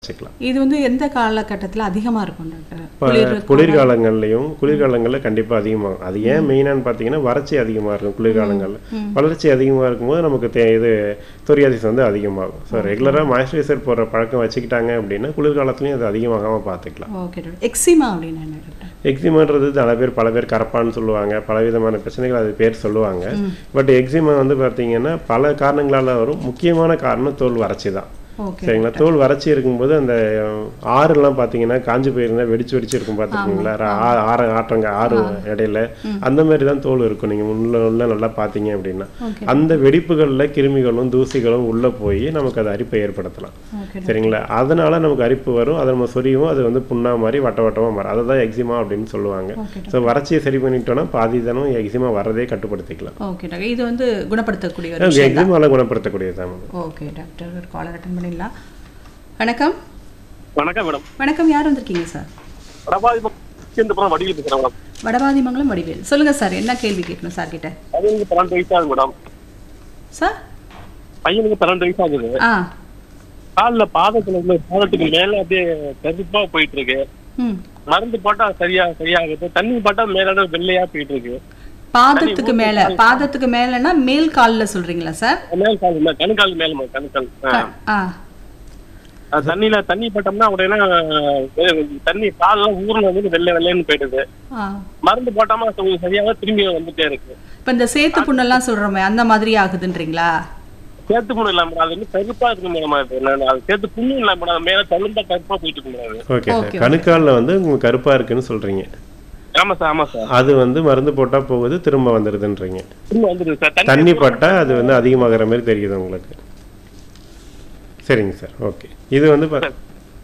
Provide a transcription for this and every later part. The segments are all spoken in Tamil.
வச்சுக்கலாம் இது வந்து எந்த காலகட்டத்தில் அதிகமாக இருக்கும் டாக்டர் இப்போ குளிர் குளிர்காலங்கள்லையும் குளிர்காலங்களில் கண்டிப்பாக அதிகமாகும் அது ஏன் மெயினான்னு பார்த்தீங்கன்னா வறட்சி அதிகமாக இருக்கும் குளிர்காலங்களில் வளர்ச்சி அதிகமாக இருக்கும்போது நமக்கு தே இது சொரியாசிஸ் வந்து அதிகமாகும் ஸோ ரெகுலராக மாய்ஸ்சரைசர் போடுற பழக்கம் வச்சுக்கிட்டாங்க அப்படின்னா குளிர்காலத்துலையும் அது அதிகமாகாமல் பார்த்துக்கலாம் ஓகே டாக்டர் எக்ஸிமா அப்படின்னு என்ன டாக்டர் எக்ஸிமான்றது பல பேர் பல பேர் கரப்பான்னு சொல்லுவாங்க பல விதமான பிரச்சனைகள் அது பேர் சொல்லுவாங்க பட் எக்ஸிமா வந்து பார்த்தீங்கன்னா பல காரணங்களால வரும் முக்கியமான காரணம் தோல் வறட்சி தான் ஓகே சரிங்களா தோல் வறட்சி இருக்கும்போது அந்த அஹ், ஆறுலாம் பார்த்தீங்கன்னா காஞ்சு போயிருந்தா வெடிச்சு வெடிச்சு இருக்கும் பார்த்துருக்கீங்களா ஆற ஆற்றங்க ஆறு இடையில அந்த மாதிரி தான் தோல் இருக்கும் நீங்கள் உள்ள உள்ள நல்லா பார்த்தீங்க அப்படின்னா ஓகே அந்த வெடிப்புகளில் கிருமிகளும் தூசிகளும் உள்ளே போய் நமக்கு அது அரிப்பை ஏற்படுத்தலாம் ஓகே சரிங்களா அதனால நமக்கு அரிப்பு வரும் அதை நம்ம சொரியும் அது வந்து புண்ணா மாதிரி வட்ட வட்டமாக மாறும் அதை தான் எக்ஸிமா அப்படின்னு சொல்லுவாங்க ஓகே ஸோ வறட்சியை சரி பண்ணிட்டோம்னா பாதி தானம் எக்ஸிமா வரதே கட்டுப்படுத்திக்கலாம் ஓகே டாக்டர் இது வந்து குணப்படுத்தக்கூடிய ஒரு விஷயம் எக்ஸிமால குணப்படுத்தக்கூடியது தான் ஓகே டாக்டர் ஒரு காலர் அட்டன் பண்ணிடலாம் வணக்கம் வணக்கம் மேடம் வணக்கம் யார் வந்திருக்கீங்க சார் வடபாதிபுரம் வடிவில் பேசுறேன் மேடம் வடபாதிமங்கலம் வடிவேல் சொல்லுங்க சார் என்ன கேள்வி கேட்கணும் சார் கிட்ட பையனுக்கு பன்னெண்டு வயசு ஆகுது மேடம் சார் பையனுக்கு பன்னெண்டு வயசு ஆகுது ஆ காலில் பாதத்துல இருந்து பாதத்துக்கு மேல அப்படியே கருப்பா போயிட்டு இருக்கு ம் மருந்து போட்டா சரியா சரியாகுது தண்ணி போட்டா மேல வெள்ளையா போயிட்டு இருக்கு பாதத்துக்கு மேல பாதத்துக்கு மேலன்னா மேல் கால்ல சொல்றீங்களா சார் மேல் கால் மேல கணுக்கால் மேல மேல கணுக்கால் ஆ. ஆ அது தண்ணியில தண்ணி போட்டோம்னா உடனே வெ- தண்ணி காலெல்லாம் ஊர்ல வந்து வெள்ளை வெள்ளைன்னு போயிடுது ஆ மருந்து போட்டாம கொஞ்சம் சரியாக திரும்பி வந்துட்டே இருக்கு இப்போ இந்த சேத்து புண்ணெல்லாம் சொல்றோமே அந்த மாதிரி ஆகுதுன்றீங்களா சேத்து புண்ணு இல்லாம அது வந்து கருப்பா இருக்கு மேடம் அது நான் அது சேத்து புண்ணு இல்லாம மேடம் மேல தழும்பா கருப்பா போயிட்டு இருக்கு மேடம் அது. ஓகே Okay, சார் கணுக்காலில் வந்து உங்களுக்கு கருப்பாக இருக்குன்னு சொல்கிறீங்க ஆமா சார் ஆமா சார் அது வந்து மருந்து போட்டால் போகுது திரும்ப வந்துடுதுன்றீங்க திரும்ப வந்துருது சார் தண்ணி தண்ணி பட்டால் அது வந்து அதிகமாகிற மாதிரி தெரியுது உங்களுக்கு சரிங்க சார் ஓகே இது வந்து பா-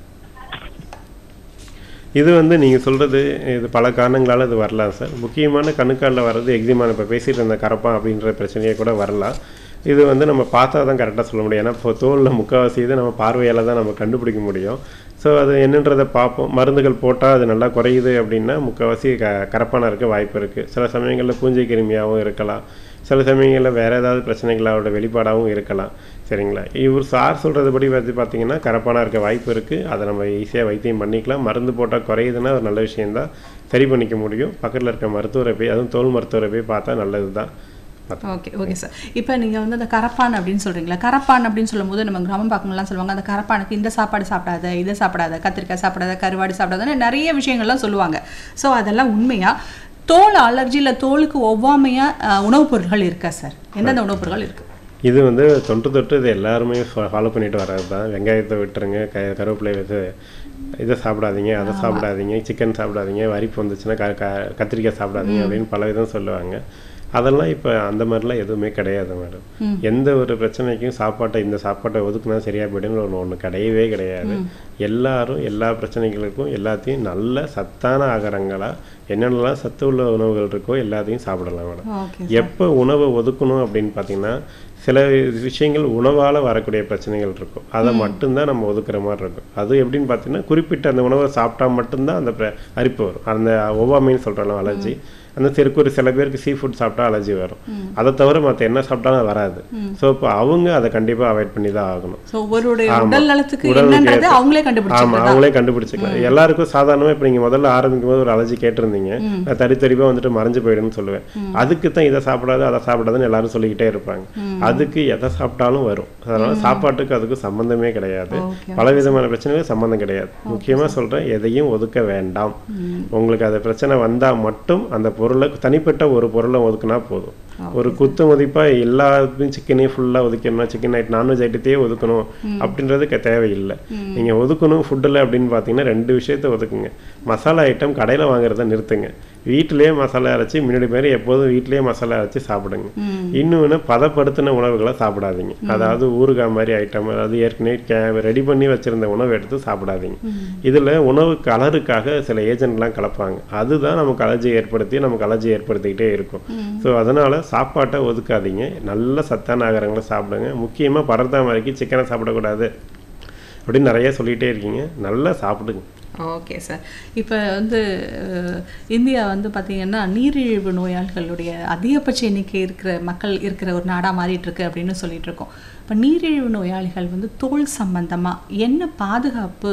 இது வந்து நீங்கள் சொல்கிறது இது பல காரணங்களால் இது வரலாம் சார் முக்கியமான கணுக்காலில் வர்றது எக்ஸிமான இப்போ பேசிகிட்டு இருந்த கரப்பா அப்படின்ற பிரச்சனையே கூட வரலாம் இது வந்து நம்ம பார்த்தா தான் கரெக்டாக சொல்ல முடியும் ஏன்னா இப்போ தோலில் முக்கால்வாசி இது நம்ம பார்வையால் தான் நம்ம கண்டுபிடிக்க முடியும் ஸோ அது என்னன்றதை பார்ப்போம் மருந்துகள் போட்டால் அது நல்லா குறையுது அப்படின்னா முக்கால்வாசி க கரப்பான இருக்க வாய்ப்பு இருக்குது சில சமயங்களில் பூஞ்சை கிருமியாகவும் இருக்கலாம் சில சமயங்களில் வேறு ஏதாவது பிரச்சனைகளோட வெளிப்பாடாகவும் இருக்கலாம் சரிங்களா இவர் சார் சொல்கிறதுபடி வந்து பார்த்தீங்கன்னா கரப்பானா இருக்க வாய்ப்பு இருக்குது அதை நம்ம ஈஸியாக வைத்தியம் பண்ணிக்கலாம் மருந்து போட்டால் குறையுதுன்னா ஒரு நல்ல விஷயந்தான் சரி பண்ணிக்க முடியும் பக்கத்தில் இருக்க மருத்துவரை போய் அதுவும் தோல் மருத்துவரை போய் பார்த்தா நல்லது தான் ஓகே ஓகே சார் இப்போ நீங்கள் வந்து அந்த கரப்பான் அப்படின்னு சொல்கிறீங்களா கரப்பான் அப்படின்னு சொல்லும்போது நம்ம கிராம பக்கங்கள்லாம் சொல்லுவாங்க அந்த கரப்பானுக்கு இந்த சாப்பாடு சாப்பிடாத இதை சாப்பிடாத கத்திரிக்காய் சாப்பிடாத கருவாடு சாப்பிடாதன்னு நிறைய விஷயங்கள்லாம் சொல்லுவாங்க ஸோ அதெல்லாம் உண்மையா தோல் அலர்ஜி இல்லை தோலுக்கு ஒவ்வாமையாக உணவுப் பொருட்கள் இருக்கா சார் எந்தெந்த உணவுப் பொருட்கள் இருக்குது இது வந்து தொன்று தொட்டு இது எல்லாருமே ஃபாலோ பண்ணிட்டு வர்றது தான் வெங்காயத்தை விட்டுருங்க க கருவேப்பிலை இது இதை சாப்பிடாதீங்க அதை சாப்பிடாதீங்க சிக்கன் சாப்பிடாதீங்க வரிப்பு வந்துச்சுன்னா க க கத்திரிக்காய் சாப்பிடாதீங்க அப்படின்னு பல விதம் சொல்லுவாங்க அதெல்லாம் இப்போ அந்த மாதிரிலாம் எதுவுமே கிடையாது மேடம் எந்த ஒரு பிரச்சனைக்கும் சாப்பாட்டை இந்த சாப்பாட்டை ஒதுக்குனா சரியாக போய்டுன்னு ஒன்று ஒன்று கிடையவே கிடையாது எல்லாரும் எல்லா பிரச்சனைகளுக்கும் எல்லாத்தையும் நல்ல சத்தான ஆகாரங்களா என்னென்னலாம் சத்து உள்ள உணவுகள் இருக்கோ எல்லாத்தையும் சாப்பிடலாம் மேடம் ஓகே எப்போ உணவை ஒதுக்கணும் அப்படின்னு பார்த்தீங்கன்னா சில விஷயங்கள் உணவால் வரக்கூடிய பிரச்சனைகள் இருக்கும் அதை மட்டும்தான் நம்ம ஒதுக்குற மாதிரி இருக்கும் அது எப்படின்னு பார்த்தீங்கன்னா குறிப்பிட்ட அந்த உணவை சாப்பிட்டா மட்டும்தான் அந்த பிர- அரிப்பு வரும் அந்த ஒவ்வாமைன்னு சொல்கிறோம் அலர்ஜி அந்த சிறுக்கு ஒரு சில பேருக்கு சீ ஃபுட் சாப்பிட்டா அலர்ஜி வரும் அதை தவிர மற்ற என்ன சாப்பிட்டாலும் அது வராது ஸோ இப்போ அவங்க அதை கண்டிப்பாக அவாய்ட் பண்ணி தான் ஆகணும் ஸோ ஒருவருடைய ஆமா. உடல் நலத்துக்கு உடலுக்கு என்னன்றது ஏத்த- அவங்களே ஆமா கண்டுபிடிச்சிருக்காங்க அவங்களே கண்டுபிடிச்சிக்கலாம் எல்லாருக்கும் சாதாரணமா இப்ப நீங்க முதல்ல ஆரம்பிக்கும் போது ஒரு அலர்ஜி கேட்டிருந்தீங்க நான் தடி தடிப்பா வந்துட்டு மறைஞ்சு போயிடுன்னு சொல்லுவேன் அதுக்கு தான் இதை சாப்பிடாது அதை சாப்பிடாதுன்னு எல்லாரும் சொல்லிக்கிட்டே இருப்பாங்க அதுக்கு எதை சாப்பிட்டாலும் வரும் அதனால சாப்பாட்டுக்கு அதுக்கு சம்பந்தமே கிடையாது Okay, பல விதமான பிரச்சனைகள் சம்பந்தம் கிடையாது முக்கியமா சொல்றேன் எதையும் ஒதுக்க வேண்டாம் உங்களுக்கு அது பிரச்சனை வந்தா மட்டும் அந்த பொருளை தனிப்பட்ட ஒரு பொருளை ஒதுக்குனா போதும் ஒரு குத்து மதிப்பா எல்லாத்தையும் சிக்கனையும் ஃபுல்லா ஒதுக்கணும் சிக்கன் ஐட்டம் நான்வெஜ் ஐட்டத்தையே ஒதுக்கணும் அப்படின்றது க- தேவையில்லை நீங்க ஒதுக்கணும் ஃபுட்டில் அப்படின்னு பார்த்தீங்கன்னா ரெண்டு விஷயத்த ஒதுக்குங்க மசாலா ஐட்டம் கடையில வாங்குறத நிறுத்துங்க வீட்டிலேயே மசாலா அரைச்சி முன்னாடி மாதிரி எப்போதும் வீட்டிலேயே மசாலா அரைச்சி சாப்பிடுங்க இன்னொன்று பதப்படுத்தின உணவுகளை சாப்பிடாதீங்க அதாவது ஊறுகாய் மாதிரி ஐட்டம் அதாவது ஏற்கனவே ரெடி பண்ணி வச்சிருந்த உணவு எடுத்து சாப்பிடாதீங்க இதுல உணவு கலருக்காக சில ஏஜென்ட்லாம் கலப்பாங்க அதுதான் நமக்கு அலர்ஜி ஏற்படுத்தி நமக்கு அலர்ஜி ஏற்படுத்திக்கிட்டே இருக்கும் ஸோ அதனால சாப்பாட்டை ஒதுக்காதீங்க நல்ல சத்தான ஆகாரங்களை சாப்பிடுங்க முக்கியமா பரதா மாதிரிக்கு சிக்கனை சாப்பிடக்கூடாது அப்படின்னு நிறைய சொல்லிட்டே இருக்கீங்க நல்லா சாப்பிடுங்க ஓகே சார் இப்போ வந்து அஹ், இந்தியா வந்து பார்த்திங்கன்னா நீரிழிவு நோயாளிகளுடைய அதிகபட்ச எண்ணிக்கை இருக்கிற மக்கள் இருக்கிற ஒரு நாடாக மாறிட்டு இருக்கு அப்படின்னு சொல்லிட்டு இருக்கோம் இப்போ நீரிழிவு நோயாளிகள் வந்து தோல் சம்பந்தமாக என்ன பாதுகாப்பு